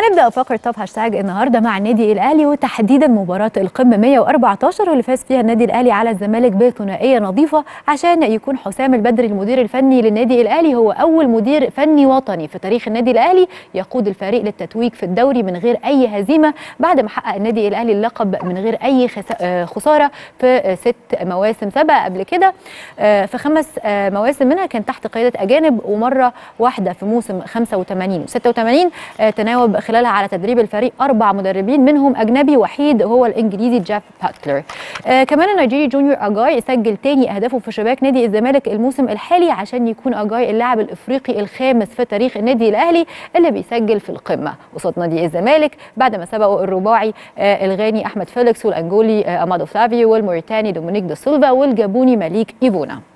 هنبدا فقره توب هاشتاج النهارده مع النادي الاهلي وتحديدا مباراه القمه 114 واللي فاز فيها النادي الاهلي على الزمالك بثنائيه نظيفه عشان يكون حسام البدري المدير الفني للنادي الاهلي هو اول مدير فني وطني في تاريخ النادي الاهلي يقود الفريق للتتويج في الدوري من غير اي هزيمه بعد ما حقق النادي الاهلي اللقب من غير اي خساره في ست مواسم سبق قبل كده في خمس مواسم منها كان تحت قياده اجانب ومره واحده في موسم 85 و86 تناوب خلالها على تدريب الفريق اربع مدربين منهم اجنبي وحيد هو الانجليزي جاف باتلر آه كمان النيجيري جونيور اجاي سجل تاني اهدافه في شباك نادي الزمالك الموسم الحالي عشان يكون اجاي اللاعب الافريقي الخامس في تاريخ النادي الاهلي اللي بيسجل في القمه قصاد نادي الزمالك بعد ما سبقوا الرباعي آه الغاني احمد فيليكس والانجولي آه امادو فلافيو والموريتاني دومينيك دا سيلفا والجابوني مليك ايفونا